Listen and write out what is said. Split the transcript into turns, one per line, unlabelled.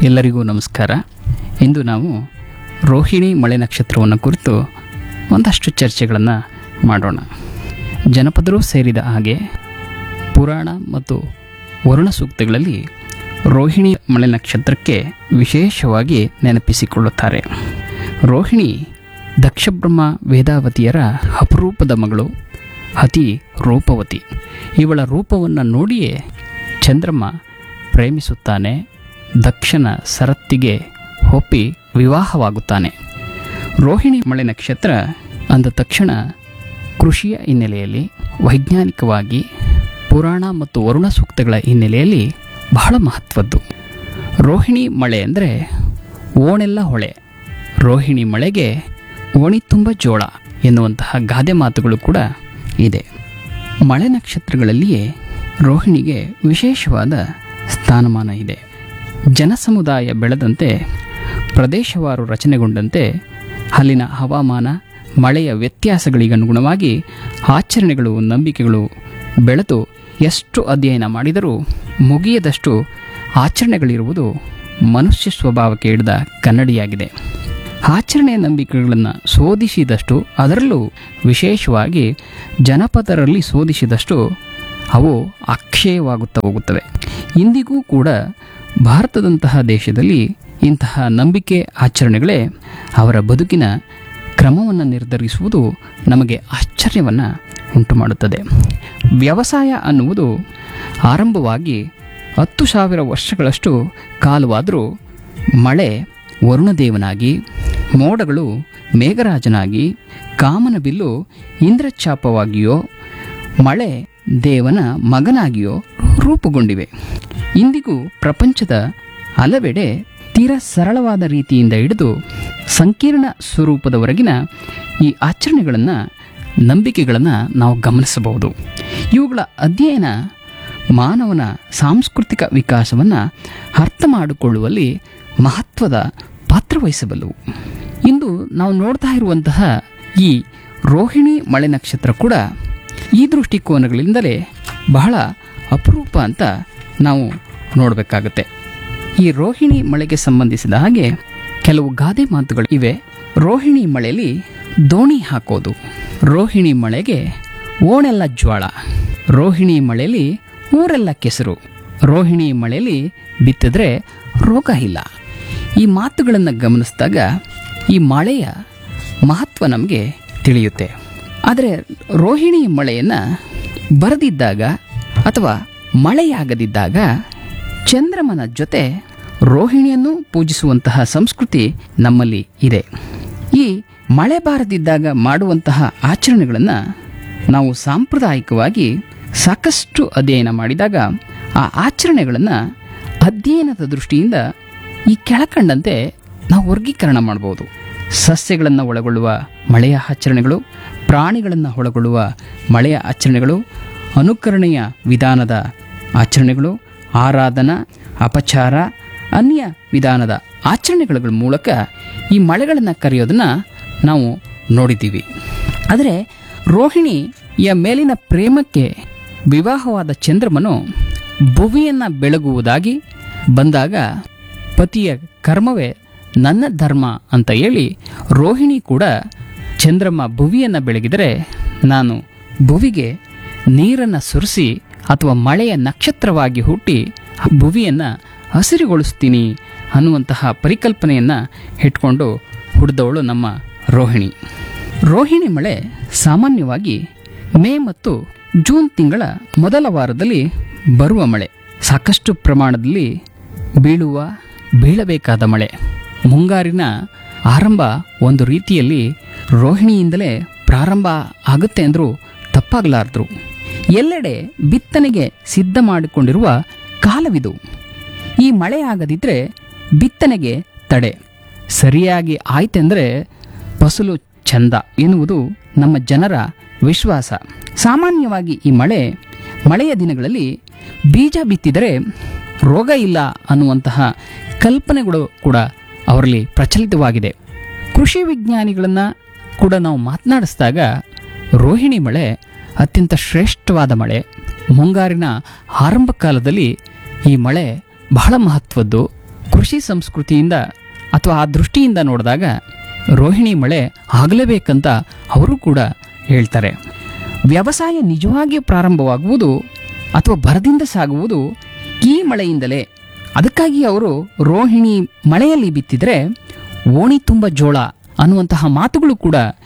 ಎಲ್ಲರಿಗೂ ನಮಸ್ಕಾರ ಇಂದು ನಾವು ರೋಹಿಣಿ ಮಳೆ ನಕ್ಷತ್ರವನ್ನು ಕುರಿತು ಒಂದಷ್ಟು ಚರ್ಚೆಗಳನ್ನು ಮಾಡೋಣ ಜನಪದರು ಸೇರಿದ ಹಾಗೆ ಪುರಾಣ ಮತ್ತು ವರುಣ ಸೂಕ್ತಗಳಲ್ಲಿ ರೋಹಿಣಿ ಮಳೆ ನಕ್ಷತ್ರಕ್ಕೆ ವಿಶೇಷವಾಗಿ ನೆನಪಿಸಿಕೊಳ್ಳುತ್ತಾರೆ ರೋಹಿಣಿ ದಕ್ಷಬ್ರಹ್ಮ ವೇದಾವತಿಯರ ಅಪರೂಪದ ಮಗಳು ಅತಿ ರೂಪವತಿ ಇವಳ ರೂಪವನ್ನು ನೋಡಿಯೇ ಚಂದ್ರಮ್ಮ ಪ್ರೇಮಿಸುತ್ತಾನೆ ದಕ್ಷನ ಸರತ್ತಿಗೆ ಒಪ್ಪಿ ವಿವಾಹವಾಗುತ್ತಾನೆ ರೋಹಿಣಿ ಮಳೆ ನಕ್ಷತ್ರ ಅಂದ ತಕ್ಷಣ ಕೃಷಿಯ ಹಿನ್ನೆಲೆಯಲ್ಲಿ ವೈಜ್ಞಾನಿಕವಾಗಿ ಪುರಾಣ ಮತ್ತು ವರುಣ ಸೂಕ್ತಗಳ ಹಿನ್ನೆಲೆಯಲ್ಲಿ ಬಹಳ ಮಹತ್ವದ್ದು ರೋಹಿಣಿ ಮಳೆ ಅಂದರೆ ಓಣೆಲ್ಲ ಹೊಳೆ ರೋಹಿಣಿ ಮಳೆಗೆ ಓಣಿ ತುಂಬ ಜೋಳ ಎನ್ನುವಂತಹ ಗಾದೆ ಮಾತುಗಳು ಕೂಡ ಇದೆ ಮಳೆ ನಕ್ಷತ್ರಗಳಲ್ಲಿಯೇ ರೋಹಿಣಿಗೆ ವಿಶೇಷವಾದ ಸ್ಥಾನಮಾನ ಇದೆ ಜನಸಮುದಾಯ ಬೆಳೆದಂತೆ ಪ್ರದೇಶವಾರು ರಚನೆಗೊಂಡಂತೆ ಅಲ್ಲಿನ ಹವಾಮಾನ ಮಳೆಯ ವ್ಯತ್ಯಾಸಗಳಿಗನುಗುಣವಾಗಿ ಆಚರಣೆಗಳು ನಂಬಿಕೆಗಳು ಬೆಳೆದು ಎಷ್ಟು ಅಧ್ಯಯನ ಮಾಡಿದರೂ ಮುಗಿಯದಷ್ಟು ಆಚರಣೆಗಳಿರುವುದು ಮನುಷ್ಯ ಸ್ವಭಾವಕ್ಕೆ ಹಿಡಿದ ಕನ್ನಡಿಯಾಗಿದೆ ಆಚರಣೆಯ ನಂಬಿಕೆಗಳನ್ನು ಶೋಧಿಸಿದಷ್ಟು ಅದರಲ್ಲೂ ವಿಶೇಷವಾಗಿ ಜನಪದರಲ್ಲಿ ಶೋಧಿಸಿದಷ್ಟು ಅವು ಅಕ್ಷಯವಾಗುತ್ತಾ ಹೋಗುತ್ತವೆ ಇಂದಿಗೂ ಕೂಡ ಭಾರತದಂತಹ ದೇಶದಲ್ಲಿ ಇಂತಹ ನಂಬಿಕೆ ಆಚರಣೆಗಳೇ ಅವರ ಬದುಕಿನ ಕ್ರಮವನ್ನು ನಿರ್ಧರಿಸುವುದು ನಮಗೆ ಆಶ್ಚರ್ಯವನ್ನು ಉಂಟು ಮಾಡುತ್ತದೆ ವ್ಯವಸಾಯ ಅನ್ನುವುದು ಆರಂಭವಾಗಿ ಹತ್ತು ಸಾವಿರ ವರ್ಷಗಳಷ್ಟು ಕಾಲವಾದರೂ ಮಳೆ ವರುಣದೇವನಾಗಿ ಮೋಡಗಳು ಮೇಘರಾಜನಾಗಿ ಕಾಮನಬಿಲ್ಲು ಇಂದ್ರಚಾಪವಾಗಿಯೋ ಮಳೆ ದೇವನ ಮಗನಾಗಿಯೋ ರೂಪುಗೊಂಡಿವೆ ಇಂದಿಗೂ ಪ್ರಪಂಚದ ಹಲವೆಡೆ ತೀರಾ ಸರಳವಾದ ರೀತಿಯಿಂದ ಹಿಡಿದು ಸಂಕೀರ್ಣ ಸ್ವರೂಪದವರೆಗಿನ ಈ ಆಚರಣೆಗಳನ್ನು ನಂಬಿಕೆಗಳನ್ನು ನಾವು ಗಮನಿಸಬಹುದು ಇವುಗಳ ಅಧ್ಯಯನ ಮಾನವನ ಸಾಂಸ್ಕೃತಿಕ ವಿಕಾಸವನ್ನು ಅರ್ಥ ಮಾಡಿಕೊಳ್ಳುವಲ್ಲಿ ಮಹತ್ವದ ಪಾತ್ರವಹಿಸಬಲ್ಲವು ಇಂದು ನಾವು ನೋಡ್ತಾ ಇರುವಂತಹ ಈ ರೋಹಿಣಿ ಮಳೆ ನಕ್ಷತ್ರ ಕೂಡ ಈ ದೃಷ್ಟಿಕೋನಗಳಿಂದಲೇ ಬಹಳ ಅಪರೂಪ ಅಂತ ನಾವು ನೋಡಬೇಕಾಗುತ್ತೆ ಈ ರೋಹಿಣಿ ಮಳೆಗೆ ಸಂಬಂಧಿಸಿದ ಹಾಗೆ ಕೆಲವು ಗಾದೆ ಮಾತುಗಳು ಇವೆ ರೋಹಿಣಿ ಮಳೆಯಲ್ಲಿ ದೋಣಿ ಹಾಕೋದು ರೋಹಿಣಿ ಮಳೆಗೆ ಓಣೆಲ್ಲ ಜ್ವಾಳ ರೋಹಿಣಿ ಮಳೆಯಲ್ಲಿ ಊರೆಲ್ಲ ಕೆಸರು ರೋಹಿಣಿ ಮಳೆಯಲ್ಲಿ ಬಿತ್ತಿದ್ರೆ ರೋಗ ಇಲ್ಲ ಈ ಮಾತುಗಳನ್ನು ಗಮನಿಸಿದಾಗ ಈ ಮಳೆಯ ಮಹತ್ವ ನಮಗೆ ತಿಳಿಯುತ್ತೆ ಆದರೆ ರೋಹಿಣಿ ಮಳೆಯನ್ನು ಬರದಿದ್ದಾಗ ಅಥವಾ ಮಳೆಯಾಗದಿದ್ದಾಗ ಚಂದ್ರಮನ ಜೊತೆ ರೋಹಿಣಿಯನ್ನು ಪೂಜಿಸುವಂತಹ ಸಂಸ್ಕೃತಿ ನಮ್ಮಲ್ಲಿ ಇದೆ ಈ ಮಳೆ ಬಾರದಿದ್ದಾಗ ಮಾಡುವಂತಹ ಆಚರಣೆಗಳನ್ನು ನಾವು ಸಾಂಪ್ರದಾಯಿಕವಾಗಿ ಸಾಕಷ್ಟು ಅಧ್ಯಯನ ಮಾಡಿದಾಗ ಆ ಆಚರಣೆಗಳನ್ನು ಅಧ್ಯಯನದ ದೃಷ್ಟಿಯಿಂದ ಈ ಕೆಳಕಂಡಂತೆ ನಾವು ವರ್ಗೀಕರಣ ಮಾಡ್ಬೋದು ಸಸ್ಯಗಳನ್ನು ಒಳಗೊಳ್ಳುವ ಮಳೆಯ ಆಚರಣೆಗಳು ಪ್ರಾಣಿಗಳನ್ನು ಒಳಗೊಳ್ಳುವ ಮಳೆಯ ಆಚರಣೆಗಳು ಅನುಕರಣೆಯ ವಿಧಾನದ ಆಚರಣೆಗಳು ಆರಾಧನಾ ಅಪಚಾರ ಅನ್ಯ ವಿಧಾನದ ಆಚರಣೆಗಳ ಮೂಲಕ ಈ ಮಳೆಗಳನ್ನು ಕರೆಯೋದನ್ನು ನಾವು ನೋಡಿದ್ದೀವಿ ಆದರೆ ರೋಹಿಣಿಯ ಮೇಲಿನ ಪ್ರೇಮಕ್ಕೆ ವಿವಾಹವಾದ ಚಂದ್ರಮನು ಭುವಿಯನ್ನು ಬೆಳಗುವುದಾಗಿ ಬಂದಾಗ ಪತಿಯ ಕರ್ಮವೇ ನನ್ನ ಧರ್ಮ ಅಂತ ಹೇಳಿ ರೋಹಿಣಿ ಕೂಡ ಚಂದ್ರಮ್ಮ ಭುವಿಯನ್ನು ಬೆಳಗಿದರೆ ನಾನು ಭುವಿಗೆ ನೀರನ್ನು ಸುರಿಸಿ ಅಥವಾ ಮಳೆಯ ನಕ್ಷತ್ರವಾಗಿ ಹುಟ್ಟಿ ಭುವಿಯನ್ನು ಹಸಿರುಗೊಳಿಸ್ತೀನಿ ಅನ್ನುವಂತಹ ಪರಿಕಲ್ಪನೆಯನ್ನು ಇಟ್ಕೊಂಡು ಹುಡ್ದವಳು ನಮ್ಮ ರೋಹಿಣಿ ರೋಹಿಣಿ ಮಳೆ ಸಾಮಾನ್ಯವಾಗಿ ಮೇ ಮತ್ತು ಜೂನ್ ತಿಂಗಳ ಮೊದಲ ವಾರದಲ್ಲಿ ಬರುವ ಮಳೆ ಸಾಕಷ್ಟು ಪ್ರಮಾಣದಲ್ಲಿ ಬೀಳುವ ಬೀಳಬೇಕಾದ ಮಳೆ ಮುಂಗಾರಿನ ಆರಂಭ ಒಂದು ರೀತಿಯಲ್ಲಿ ರೋಹಿಣಿಯಿಂದಲೇ ಪ್ರಾರಂಭ ಆಗುತ್ತೆ ಅಂದರೂ ತಪ್ಪಾಗಲಾರದ್ರು ಎಲ್ಲೆಡೆ ಬಿತ್ತನೆಗೆ ಸಿದ್ಧ ಮಾಡಿಕೊಂಡಿರುವ ಕಾಲವಿದು ಈ ಮಳೆ ಆಗದಿದ್ದರೆ ಬಿತ್ತನೆಗೆ ತಡೆ ಸರಿಯಾಗಿ ಆಯ್ತೆಂದರೆ ಫಸಲು ಚಂದ ಎನ್ನುವುದು ನಮ್ಮ ಜನರ ವಿಶ್ವಾಸ ಸಾಮಾನ್ಯವಾಗಿ ಈ ಮಳೆ ಮಳೆಯ ದಿನಗಳಲ್ಲಿ ಬೀಜ ಬಿತ್ತಿದರೆ ರೋಗ ಇಲ್ಲ ಅನ್ನುವಂತಹ ಕಲ್ಪನೆಗಳು ಕೂಡ ಅವರಲ್ಲಿ ಪ್ರಚಲಿತವಾಗಿದೆ ಕೃಷಿ ವಿಜ್ಞಾನಿಗಳನ್ನು ಕೂಡ ನಾವು ಮಾತನಾಡಿಸಿದಾಗ ರೋಹಿಣಿ ಮಳೆ ಅತ್ಯಂತ ಶ್ರೇಷ್ಠವಾದ ಮಳೆ ಮುಂಗಾರಿನ ಆರಂಭ ಕಾಲದಲ್ಲಿ ಈ ಮಳೆ ಬಹಳ ಮಹತ್ವದ್ದು ಕೃಷಿ ಸಂಸ್ಕೃತಿಯಿಂದ ಅಥವಾ ಆ ದೃಷ್ಟಿಯಿಂದ ನೋಡಿದಾಗ ರೋಹಿಣಿ ಮಳೆ ಆಗಲೇಬೇಕಂತ ಅವರು ಕೂಡ ಹೇಳ್ತಾರೆ ವ್ಯವಸಾಯ ನಿಜವಾಗಿ ಪ್ರಾರಂಭವಾಗುವುದು ಅಥವಾ ಭರದಿಂದ ಸಾಗುವುದು ಈ ಮಳೆಯಿಂದಲೇ ಅದಕ್ಕಾಗಿ ಅವರು ರೋಹಿಣಿ ಮಳೆಯಲ್ಲಿ ಬಿತ್ತಿದ್ರೆ ಓಣಿ ತುಂಬ ಜೋಳ ಅನ್ನುವಂತಹ ಮಾತುಗಳು ಕೂಡ